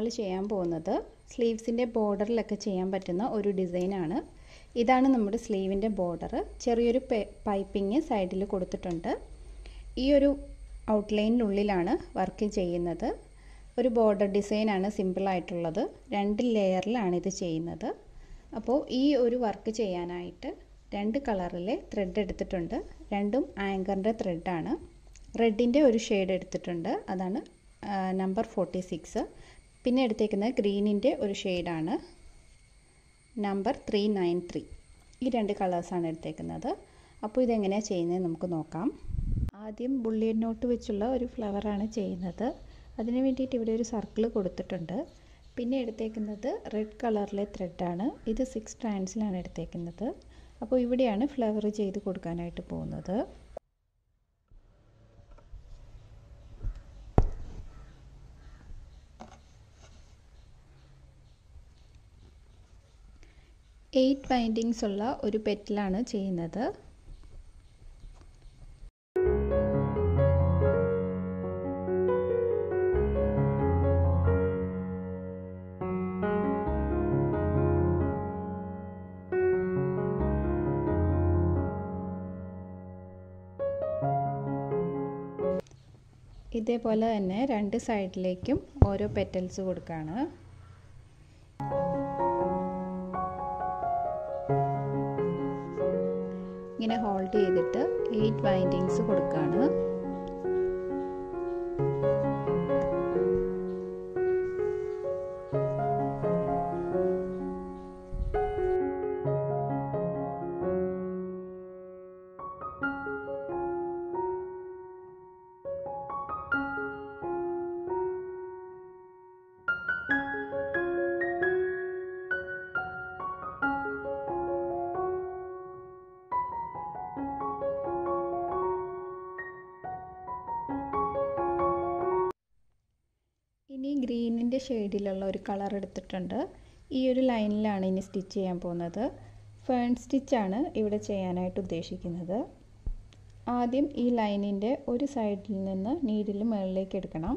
ചെയ്യാൻ പോകുന്നത് സ്ലീവ്സിൻ്റെ ബോർഡറിലൊക്കെ ചെയ്യാൻ പറ്റുന്ന ഒരു ഡിസൈനാണ് ഇതാണ് നമ്മുടെ സ്ലീവിൻ്റെ ബോർഡർ ചെറിയൊരു പൈപ്പിങ് സൈഡിൽ കൊടുത്തിട്ടുണ്ട് ഈ ഒരു ഔട്ട്ലൈനിനുള്ളിലാണ് വർക്ക് ചെയ്യുന്നത് ഒരു ബോർഡർ ഡിസൈനാണ് സിമ്പിളായിട്ടുള്ളത് രണ്ട് ലെയറിലാണ് ഇത് ചെയ്യുന്നത് അപ്പോൾ ഈ ഒരു വർക്ക് ചെയ്യാനായിട്ട് രണ്ട് കളറിലെ ത്രെഡ് എടുത്തിട്ടുണ്ട് രണ്ടും ആങ്കറിൻ്റെ ത്രെഡാണ് റെഡിൻ്റെ ഒരു ഷെയ്ഡ് എടുത്തിട്ടുണ്ട് അതാണ് നമ്പർ ഫോർട്ടി സിക്സ് പിന്നെ എടുത്തേക്കുന്നത് ഗ്രീനിൻ്റെ ഒരു ഷെയ്ഡാണ് നമ്പർ ത്രീ നയൻ ത്രീ ഈ രണ്ട് കളേഴ്സാണ് എടുത്തേക്കുന്നത് അപ്പോൾ ഇതെങ്ങനെയാണ് ചെയ്യുന്നത് നമുക്ക് നോക്കാം ആദ്യം ബുള്ളിയൻ നോട്ട് വെച്ചുള്ള ഒരു ഫ്ലവറാണ് ചെയ്യുന്നത് അതിന് വേണ്ടിയിട്ട് ഇവിടെ ഒരു സർക്കിൾ കൊടുത്തിട്ടുണ്ട് പിന്നെ എടുത്തേക്കുന്നത് റെഡ് കളറിലെ ത്രെഡാണ് ഇത് സിക്സ് സ്ട്രാൻഡ്സിലാണ് എടുത്തേക്കുന്നത് അപ്പോൾ ഇവിടെയാണ് ഫ്ലവർ ചെയ്ത് കൊടുക്കാനായിട്ട് പോകുന്നത് എയ്റ്റ് ബൈൻഡിങ്സ് ഉള്ള ഒരു പെറ്റിലാണ് ചെയ്യുന്നത് ഇതേപോലെ തന്നെ രണ്ട് സൈഡിലേക്കും ഓരോ പെറ്റൽസ് കൊടുക്കുകയാണ് ഇങ്ങനെ ഹോൾഡ് ചെയ്തിട്ട് എയ്റ്റ് ബൈൻഡിങ്സ് കൊടുക്കുകയാണ് ഇനി ഗ്രീനിൻ്റെ ഷെയ്ഡിലുള്ള ഒരു കളർ എടുത്തിട്ടുണ്ട് ഈ ഒരു ലൈനിലാണ് ഇനി സ്റ്റിച്ച് ചെയ്യാൻ പോകുന്നത് ഫേൺ സ്റ്റിച്ചാണ് ഇവിടെ ചെയ്യാനായിട്ട് ഉദ്ദേശിക്കുന്നത് ആദ്യം ഈ ലൈനിൻ്റെ ഒരു സൈഡിൽ നിന്ന് നീഡിൽ മുകളിലേക്ക് എടുക്കണം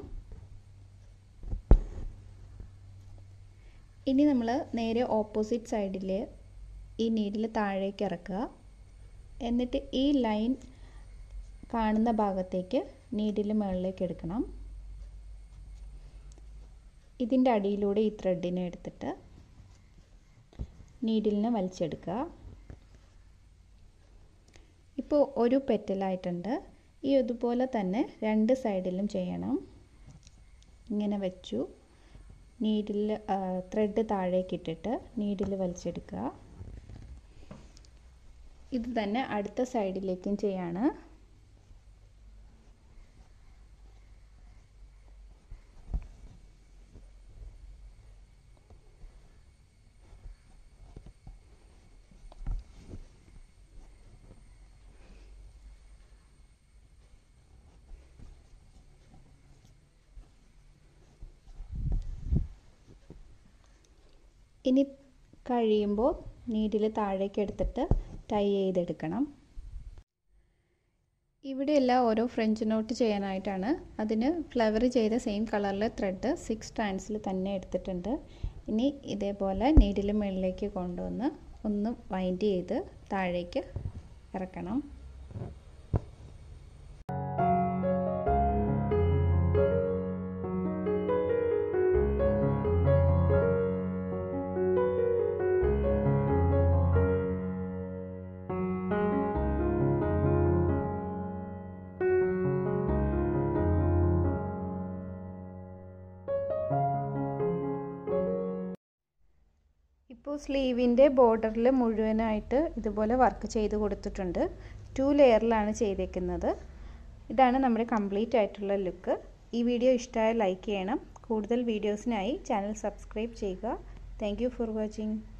ഇനി നമ്മൾ നേരെ ഓപ്പോസിറ്റ് സൈഡിൽ ഈ നീഡിൽ താഴേക്ക് ഇറക്കുക എന്നിട്ട് ഈ ലൈൻ കാണുന്ന ഭാഗത്തേക്ക് നീഡിൽ മുകളിലേക്ക് എടുക്കണം ഇതിൻ്റെ അടിയിലൂടെ ഈ ത്രെഡിനെ എടുത്തിട്ട് നീഡിലിനെ വലിച്ചെടുക്കുക ഇപ്പോൾ ഒരു പെറ്റലായിട്ടുണ്ട് ഈ ഇതുപോലെ തന്നെ രണ്ട് സൈഡിലും ചെയ്യണം ഇങ്ങനെ വെച്ചു നീഡിൽ ത്രെഡ് താഴേക്ക് ഇട്ടിട്ട് നീഡിൽ വലിച്ചെടുക്കുക ഇത് തന്നെ അടുത്ത സൈഡിലേക്കും ചെയ്യാണ് ഇനി കഴിയുമ്പോൾ നീഡിൽ താഴേക്ക് എടുത്തിട്ട് ടൈ ചെയ്തെടുക്കണം ഇവിടെയെല്ലാം ഓരോ ഫ്രഞ്ച് നോട്ട് ചെയ്യാനായിട്ടാണ് അതിന് ഫ്ലവർ ചെയ്ത സെയിം കളറിലെ ത്രെഡ് സിക്സ് സ്റ്റാൻഡ്സിൽ തന്നെ എടുത്തിട്ടുണ്ട് ഇനി ഇതേപോലെ നീഡിൽ മുകളിലേക്ക് കൊണ്ടുവന്ന് ഒന്ന് വൈൻഡ് ചെയ്ത് താഴേക്ക് ഇറക്കണം ഇപ്പോൾ സ്ലീവിൻ്റെ ബോർഡറിൽ മുഴുവനായിട്ട് ഇതുപോലെ വർക്ക് ചെയ്ത് കൊടുത്തിട്ടുണ്ട് ടു ലെയറിലാണ് ചെയ്തേക്കുന്നത് ഇതാണ് നമ്മുടെ കംപ്ലീറ്റ് ആയിട്ടുള്ള ലുക്ക് ഈ വീഡിയോ ഇഷ്ടമായ ലൈക്ക് ചെയ്യണം കൂടുതൽ വീഡിയോസിനായി ചാനൽ സബ്സ്ക്രൈബ് ചെയ്യുക താങ്ക് ഫോർ വാച്ചിങ്